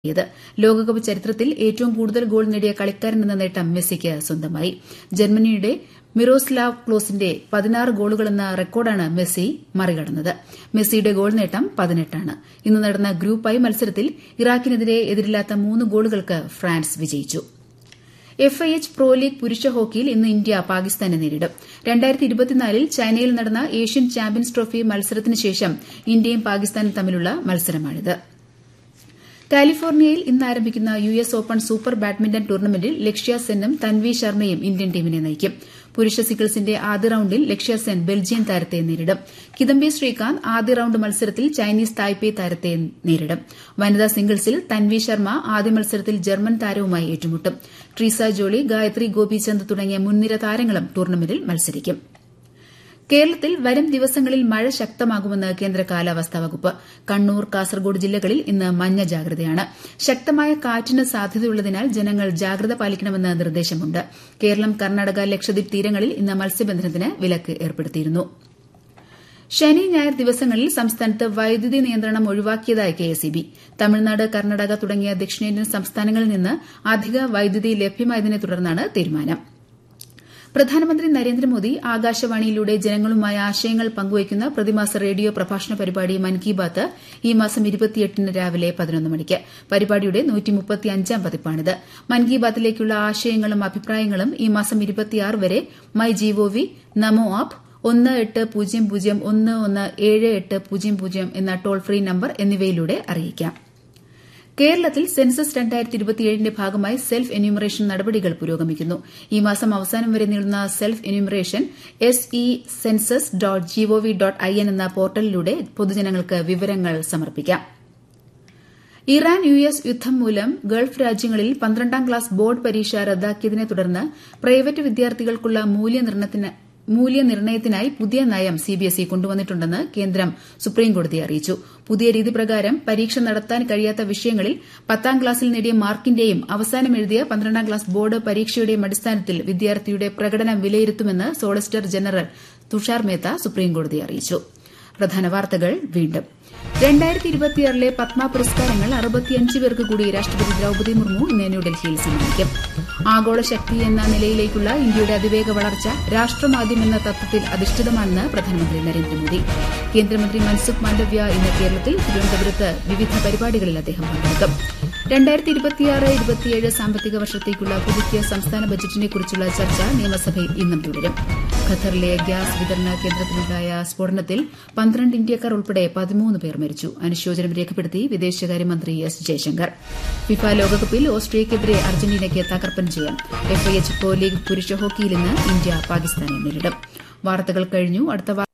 നേടിയത് ലോകകപ്പ് ചരിത്രത്തിൽ ഏറ്റവും കൂടുതൽ ഗോൾ നേടിയ കളിക്കാരനെന്ന നേട്ടം മെസ്സിക്ക് സ്വന്തമായി ജർമ്മനിയുടെ മിറോസ്ലാവ് ക്ലോസിന്റെ പതിനാറ് ഗോളുകളെന്ന റെക്കോർഡാണ് മെസ്സി മറികടന്നത് മെസ്സിയുടെ ഗോൾ നേട്ടം പതിനെട്ടാണ് ഇന്ന് നടന്ന ഗ്രൂപ്പ് ഐ മത്സരത്തിൽ ഇറാഖിനെതിരെ എതിരില്ലാത്ത മൂന്ന് ഗോളുകൾക്ക് ഫ്രാൻസ് വിജയിച്ചു F I H pro league പുരുഷ ഹോക്കിയിൽ ഇന്ന് ഇന്ത്യ പാകിസ്ഥാനെ നേരിടും ൽ ചൈനയിൽ നടന്ന ഏഷ്യൻ ചാമ്പ്യൻസ് ട്രോഫി മത്സരത്തിന് ശേഷം ഇന്ത്യയും പാകിസ്ഥാനും തമ്മിലുള്ള മത്സരമാണിത് കാലിഫോർണിയയിൽ ഇന്ന് ആരംഭിക്കുന്ന U S open super badminton ടൂർണമെന്റിൽ ലക്ഷ്യ സെന്നും തൻവി ശർമ്മയും ഇന്ത്യൻ ടീമിനെ നയിക്കും പുരുഷ സിംഗിൾസിന്റെ ആദ്യ റൌണ്ടിൽ ലക്ഷ്യ സെൻ ബെൽജിയം താരത്തെ നേരിടും കിദംബി ശ്രീകാന്ത് ആദ്യ റൌണ്ട് മത്സരത്തിൽ ചൈനീസ് തായ്പേ താരത്തെ നേരിടും വനിതാ സിംഗിൾസിൽ തൻവി ശർമ്മ ആദ്യ മത്സരത്തിൽ ജർമ്മൻ താരവുമായി ഏറ്റുമുട്ടും ട്രീസ ജോളി ഗായത്രി ഗോപിചന്ദ് തുടങ്ങിയ മുൻനിര താരങ്ങളും ടൂർണമെന്റിൽ മത്സരിക്കും കേരളത്തിൽ വരും ദിവസങ്ങളിൽ മഴ ശക്തമാകുമെന്ന് കേന്ദ്ര കാലാവസ്ഥാ വകുപ്പ് കണ്ണൂർ കാസർഗോഡ് ജില്ലകളിൽ ഇന്ന് മഞ്ഞ ജാഗ്രതയാണ് ശക്തമായ കാറ്റിന് സാധ്യതയുള്ളതിനാൽ ജനങ്ങൾ ജാഗ്രത പാലിക്കണമെന്ന് നിർദ്ദേശമുണ്ട് കേരളം കർണാടക ലക്ഷദ്വീപ് തീരങ്ങളിൽ ഇന്ന് മത്സ്യബന്ധനത്തിന് വിലക്ക് ഏർപ്പെടുത്തിയിരുന്നു ശനി ഞായർ ദിവസങ്ങളിൽ സംസ്ഥാനത്ത് വൈദ്യുതി നിയന്ത്രണം ഒഴിവാക്കിയതായി കെഎസ്ഇബി തമിഴ്നാട് കർണാടക തുടങ്ങിയ ദക്ഷിണേന്ത്യൻ സംസ്ഥാനങ്ങളിൽ നിന്ന് അധിക വൈദ്യുതി ലഭ്യമായതിനെ തുടർന്നാണ് തീരുമാനം പ്രധാനമന്ത്രി നരേന്ദ്രമോദി ആകാശവാണിയിലൂടെ ജനങ്ങളുമായി ആശയങ്ങൾ പങ്കുവയ്ക്കുന്ന പ്രതിമാസ റേഡിയോ പ്രഭാഷണ പരിപാടി മൻ കി ബാത്ത് ഈ മാസം ന് രാവിലെ പതിനൊന്ന് മണിക്ക് പരിപാടിയുടെ പതിപ്പാണിത് മൻ കി ബാത്തിലേക്കുള്ള ആശയങ്ങളും അഭിപ്രായങ്ങളും ഈ മാസം വരെ മൈ ജിഒവി നമോ ആപ്പ് ഒന്ന് എട്ട് പൂജ്യം പൂജ്യം ഒന്ന് ഒന്ന് ഏഴ് എട്ട് പൂജ്യം പൂജ്യം എന്ന ടോൾ ഫ്രീ നമ്പർ എന്നിവയിലൂടെ അറിയിക്കാം കേരളത്തിൽ സെൻസസ് ന്റെ ഭാഗമായി സെൽഫ് എന്യൂമറേഷൻ നടപടികൾ പുരോഗമിക്കുന്നു ഈ മാസം അവസാനം വരെ നീളുന്ന self enumeration S E census dot GOV dot I N എന്ന പോർട്ടലിലൂടെ പൊതുജനങ്ങൾക്ക് വിവരങ്ങൾ സമർപ്പിക്കാം ഇറാൻ യു എസ് യുദ്ധം മൂലം ഗൾഫ് രാജ്യങ്ങളിൽ പന്ത്രണ്ടാം ക്ലാസ് ബോർഡ് പരീക്ഷ റദ്ദാക്കിയതിനെ തുടർന്ന് പ്രൈവറ്റ് വിദ്യാർത്ഥികൾക്കുള്ള മൂല്യനിർണ്ണയത്തിനായി പുതിയ നയം സിബിഎസ്ഇ കൊണ്ടുവന്നിട്ടുണ്ടെന്ന് കേന്ദ്രം സുപ്രീംകോടതിയെ അറിയിച്ചു പുതിയ രീതി പ്രകാരം പരീക്ഷ നടത്താൻ കഴിയാത്ത വിഷയങ്ങളിൽ പത്താം ക്ലാസ്സിൽ നേടിയ മാർക്കിന്റെയും അവസാനം എഴുതിയ പന്ത്രണ്ടാം ക്ലാസ് ബോർഡ് പരീക്ഷയുടെയും അടിസ്ഥാനത്തിൽ വിദ്യാർത്ഥിയുടെ പ്രകടനം വിലയിരുത്തുമെന്ന് സോളിസിറ്റർ ജനറൽ തുഷാർ മേത്ത സുപ്രീംകോടതിയെ അറിയിച്ചു പ്രധാന വാർത്തകൾ വീണ്ടും രണ്ടായിരത്തി ഇരുപത്തിയാറിലെ പത്മ പുരസ്കാരങ്ങൾ അറുപത്തിയഞ്ച് പേർക്ക് കൂടി രാഷ്ട്രപതി ദ്രൌപദി മുർമു ഇന്ന് ന്യൂഡൽഹിയിൽ സമ്മാനിക്കും ആഗോള ശക്തി എന്ന നിലയിലേക്കുള്ള ഇന്ത്യയുടെ അതിവേഗ വളർച്ച രാഷ്ട്രമാദ്യം എന്ന തത്വത്തിൽ അധിഷ്ഠിതമാണെന്ന് പ്രധാനമന്ത്രി നരേന്ദ്രമോദി കേന്ദ്രമന്ത്രി മൻസുഖ് മാണ്ഡവ്യ ഇന്ന് കേരളത്തിൽ തിരുവനന്തപുരത്ത് വിവിധ പരിപാടികളിൽ അദ്ദേഹം പങ്കെടുക്കും രണ്ടായിരത്തി ഇരുപത്തിയാറ് ഇരുപത്തിയേഴ് സാമ്പത്തിക വർഷത്തേക്കുള്ള പുതുക്കിയ സംസ്ഥാന ബജറ്റിനെക്കുറിച്ചുള്ള ചർച്ച നിയമസഭയിൽ ഇന്നും തുടരും ഖത്തറിലെ ഗ്യാസ് വിതരണ കേന്ദ്രത്തിലുണ്ടായ സ്ഫോടനത്തിൽ പന്ത്രണ്ട് ഇന്ത്യക്കാർ ഉൾപ്പെടെ പതിമൂന്ന് പേർ മരിച്ചു അനുശോചനം രേഖപ്പെടുത്തി വിദേശകാര്യമന്ത്രി എസ് ജയശങ്കർ ഫിഫ ലോകകപ്പിൽ ഓസ്ട്രേലിയയ്ക്കെതിരെ അർജന്റീനയ്ക്ക് തകർപ്പൻ ജയം എഫ്ഐഎച്ച് പ്രോ ലീഗ് പുരുഷ ഹോക്കിയിൽ ഇന്ന് ഇന്ത്യ പാകിസ്ഥാനെ നേരിടും വാർത്തകൾ കഴിഞ്ഞു അടുത്ത